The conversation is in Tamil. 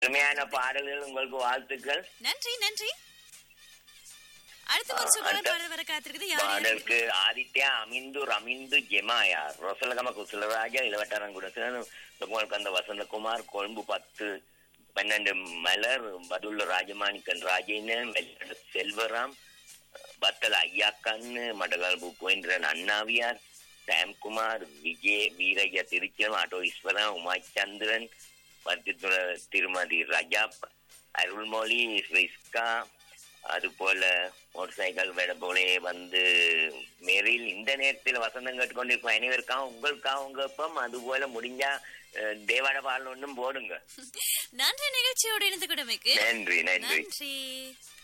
அருமையான பாடல்கள் உங்களுக்கு வாழ்த்துக்கள் நன்றி நன்றி அடுத்த ஒரு சூப்பரான அடுத்த பாடல் வர காத்திருக்குது யார் யார் பாடலுக்கு ஆதித்யா அமிந்து ரமிந்து ஜெமாயா ரொசலகம குசலராஜா இளவட்டாரங்குடசன் அந்த வசந்தகுமார் கொழும்பு பத்து பன்னெண்டு மலர் பதுள்ள ராஜமாணிக்கன் ராஜேந்திரன் வெள்ளட செல்வராம் பத்தல ஐயாக்கண்ணு மடகால் புப்புவேந்திரன் அண்ணாவியார் சாம்குமார் விஜய் வீரய்யா திருச்சம் ஆட்டோ ஈஸ்வரன் உமாச்சந்திரன் பத்தித்துற திருமதி ரஜாப் அருள்மொழி ரிஸ்கா அது போல மோட்டர் சைக்கிள் வேட போலே வந்து மெரில் இந்த நேரத்தில் வசந்தம் கேட்டுக்கொண்டிருக்கும் அனைவருக்காக உங்களுக்காக உங்கப்பம் அது போல முடிஞ்சா அஹ், தேவாட பாடல் ஒன்றும் போடுங்க நன்றி நிகழ்ச்சியோடு இணைந்து கொடுமைக்கு நன்றி நன்றி நன்றி